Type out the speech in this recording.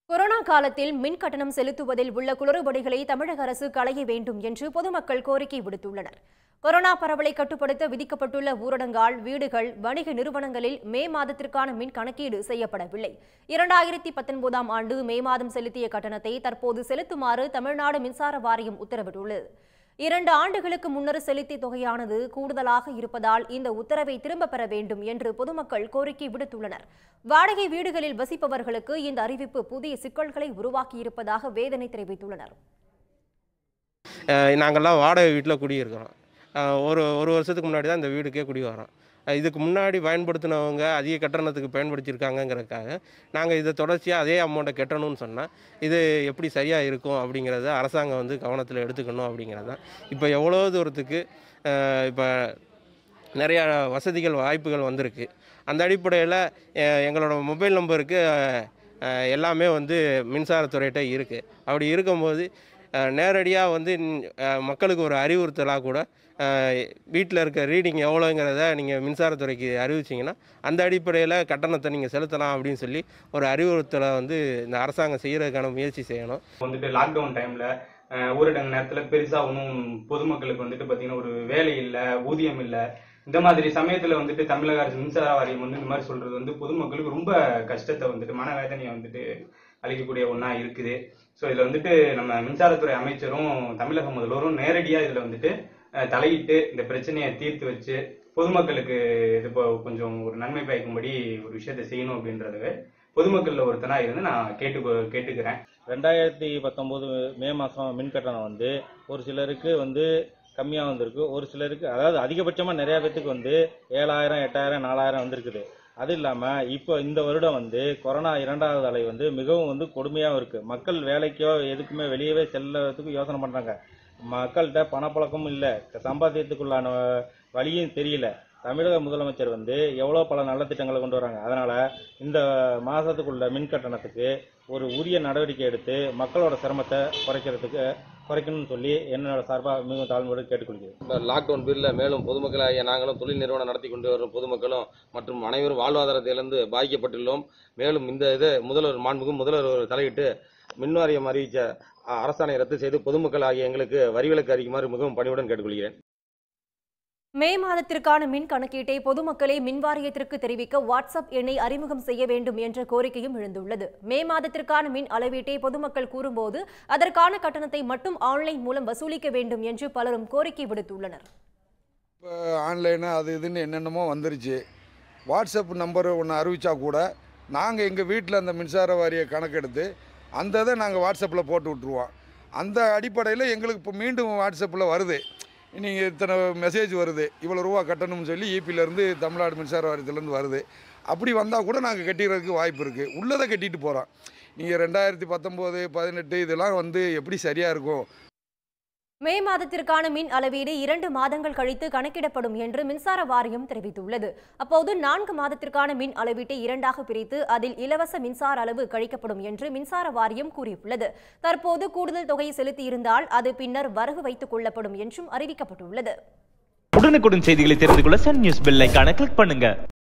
corona காலத்தில் மின் கட்டணம் செலுத்துவதில் உள்ள குளறுபடிகளை தமிழக அரசு களைய வேண்டும் என்று பொதுமக்கள் கோரிக்கை விடுத்துள்ளனர் கொரோனா பரவலை கட்டுப்படுத்த விதிக்கப்பட்டுள்ள ஊரடங்கால் வீடுகள் வணிக நிறுவனங்களில் மே மாதத்திற்கான மின் கணக்கீடு செய்யப்படவில்லை இரண்டாயிரத்தி பத்தொன்பதாம் ஆண்டு மே மாதம் செலுத்திய கட்டணத்தை தற்போது செலுத்துமாறு தமிழ்நாடு மின்சார வாரியம் உத்தரவிட்டுள்ளது இரண்டு ஆண்டுகளுக்கு முன்னர் செலுத்திய தொகையானது கூடுதலாக இருப்பதால் இந்த உத்தரவை திரும்பப் பெற வேண்டும் என்று பொதுமக்கள் கோரிக்கை விடுத்துள்ளனர் வாடகை வீடுகளில் வசிப்பவர்களுக்கு இந்த அறிவிப்பு புதிய சிக்கல்களை உருவாக்கியிருப்பதாக வேதனை தெரிவித்துள்ளனர் அஹ் நாங்கள்லாம் வாடகை வீட்டில் குடியிருக்கிறோம் அஹ் ஒரு ஒரு வருஷத்துக்கு முன்னாடி தான் இந்த வீடுக்கே குடி வரோம் அஹ் இதுக்கு முன்னாடி பயன்படுத்தினவங்க அதிக கட்டணத்துக்கு பயன்படுத்தியிருக்காங்கங்கிறதுக்காக நாங்கள் இதை தொடர்ச்சியாக அதே அமௌண்ட்டை கட்டணும்னு சொன்னால் இது எப்படி சரியாக இருக்கும் அப்படிங்கிறத அரசாங்கம் வந்து கவனத்தில் எடுத்துக்கணும் அப்படிங்கிறது தான் இப்போ எவ்வளோ தூரத்துக்கு இப்போ நிறையா வசதிகள் வாய்ப்புகள் வந்திருக்கு அந்த அடிப்படையில் எங்களோட மொபைல் நம்பருக்கு அஹ், எல்லாமே வந்து மின்சாரத்துறையிட்ட இருக்குது அப்படி இருக்கும்போது நேரடியாக வந்து அஹ், மக்களுக்கு ஒரு அறிவுறுத்தலாக கூட வீட்டில் இருக்க ரீடிங் எவ்வளோங்கிறத நீங்கள் மின்சாரத்துறைக்கு அறிவிச்சிங்கன்னா அந்த அடிப்படையில் கட்டணத்தை நீங்கள் செலுத்தலாம் அப்படின்னு சொல்லி ஒரு அறிவுறுத்தலை வந்து இந்த அரசாங்கம் செய்கிறதுக்கான முயற்சி செய்யணும் வந்துட்டு லாக்டவுன் டைம்ல அஹ், ஊரடங்கு நேரத்துல பெருசா ஒன்றும் பொதுமக்களுக்கு வந்துட்டு பாத்தீங்கன்னா ஒரு வேலை இல்ல ஊதியம் இல்ல இந்த மாதிரி சமயத்துல வந்துட்டு தமிழக அரசு மின்சார வாரியம் வந்து இந்த மாதிரி சொல்றது வந்து பொதுமக்களுக்கு ரொம்ப கஷ்டத்தை வந்துட்டு மனவேதனையை வந்துட்டு அளிக்கக்கூடிய ஒண்ணா இருக்குது ஸோ இதுல வந்துட்டு நம்ம மின்சாரத்துறை அமைச்சரும் தமிழக முதல்வரும் நேரடியா இதுல வந்துட்டு அஹ், தலையிட்டு இந்த பிரச்சனையை தீர்த்து வச்சு பொதுமக்களுக்கு இது இப்போ கொஞ்சம் ஒரு நன்மை பயக்கும்படி ஒரு விஷயத்தை செய்யணும் அப்படின்றத பொதுமக்கள்ல ஒருத்தனா இருந்து நான் கேட்டு கேட்டுக்கிறேன் ரெண்டாயிரத்தி பத்தொம்போது மே மாதம் மின் கட்டணம் வந்து ஒரு சிலருக்கு வந்து கம்மியாக வந்திருக்கு ஒரு சிலருக்கு அதாவது அதிகபட்சமாக நிறைய பேத்துக்கு வந்து ஏழாயிரம் எட்டாயிரம் நாலாயிரம் வந்திருக்குது அது இல்லாமல் இப்போ இந்த வருடம் வந்து கொரோனா இரண்டாவது அலை வந்து மிகவும் வந்து கொடுமையாகவும் இருக்குது மக்கள் வேலைக்கோ எதுக்குமே வெளியவே செல்லறதுக்கு யோசனை பண்ணுறாங்க மக்கள்கிட்ட பணப்பழக்கமும் இல்லை சம்பாத்தியத்துக்குள்ளான வழியும் தெரியல தமிழக முதலமைச்சர் வந்து எவ்வளோ பல நல்ல திட்டங்களை கொண்டு வராங்க அதனால இந்த மாதத்துக்குள்ள மின் கட்டணத்துக்கு ஒரு உரிய நடவடிக்கை எடுத்து மக்களோட சிரமத்தை குறைக்கிறதுக்கு குறைக்கணும்னு சொல்லி என்னோட சார்பாக மிகவும் தாழ்மையோடு கேட்டுக்கொள்கிறேன் இந்த லாக்டவுன் பீரியடில் மேலும் பொதுமக்களாகிய நாங்களும் தொழில் நிறுவனம் நடத்தி கொண்டு வரும் பொதுமக்களும் மற்றும் அனைவரும் வாழ்வாதாரத்திலிருந்து பாதிக்கப்பட்டுள்ளோம் மேலும் இந்த இதை முதல்வர் மாண்புக்கும் முதல்வர் ஒரு தலையிட்டு மின்வாரியம் அறிவித்த அ, அரசாணை ரத்து செய்து பொதுமக்கள் ஆகிய எங்களுக்கு வரிவிலக்கு அறிவிக்குமாறு மிகவும் பணிவுடன் கேட்டுக்கொள்கிறேன் மே மாதத்திற்கான மின் கணக்கீட்டை பொதுமக்களே மின் வாரியத்திற்கு தெரிவிக்க வாட்ஸ்அப் எண்ணை அறிமுகம் செய்ய வேண்டும் என்ற கோரிக்கையும் எழுந்துள்ளது மே மாதத்திற்கான மின் அளவீட்டை பொதுமக்கள் கூறும்போது அதற்கான கட்டணத்தை மட்டும் ஆன்லைன் மூலம் வசூலிக்க வேண்டும் என்று பலரும் கோரிக்கை விடுத்துள்ளனர் இப்போ ஆன்லைனு அது இதுன்னு என்னென்னமோ வந்துருச்சு வாட்ஸ்அப் நம்பர் ஒன்று அறிவிச்சா கூட நாங்கள் எங்கள் வீட்டில் அந்த மின்சார வாரிய கணக்கெடுத்து அந்த இதை நாங்கள் வாட்ஸ்அப்பில் போட்டு விட்ருவோம் அந்த அடிப்படையில் எங்களுக்கு இப்போ மீண்டும் வாட்ஸ்அப்பில் வருது நீங்கள் இத்தனை மெசேஜ் வருது இவ்வளோ ரூபா கட்டணும்னு சொல்லி ஈபிலேருந்து தமிழ்நாடு மின்சார வாரியத்துலேருந்து வருது அப்படி வந்தால் கூட நாங்கள் கட்டிக்கிறதுக்கு வாய்ப்பு இருக்குது உள்ளதை கட்டிட்டு போகிறோம் நீங்கள் ரெண்டாயிரத்தி பத்தொம்போது பதினெட்டு இதெல்லாம் வந்து எப்படி சரியாக இருக்கும் மே மாதத்திற்கான மின் அளவீடு இரண்டு மாதங்கள் கழித்து கணக்கிடப்படும் என்று மின்சார வாரியம் தெரிவித்துள்ளது அப்போது நான்கு மாதத்திற்கான மின் அளவீட்டை இரண்டாக பிரித்து அதில் இலவச மின்சார அளவு கழிக்கப்படும் என்று மின்சார வாரியம் கூறியுள்ளது தற்போது கூடுதல் தொகை செலுத்தியிருந்தால் அது பின்னர் வரவு வைத்துக் கொள்ளப்படும் என்றும் அறிவிக்கப்பட்டுள்ளது உடனுக்குடன் செய்திகளை தெரிந்து கொள்ள சன் நியூஸ் பெல் ஐகானை கிளிக் பண்ணுங்க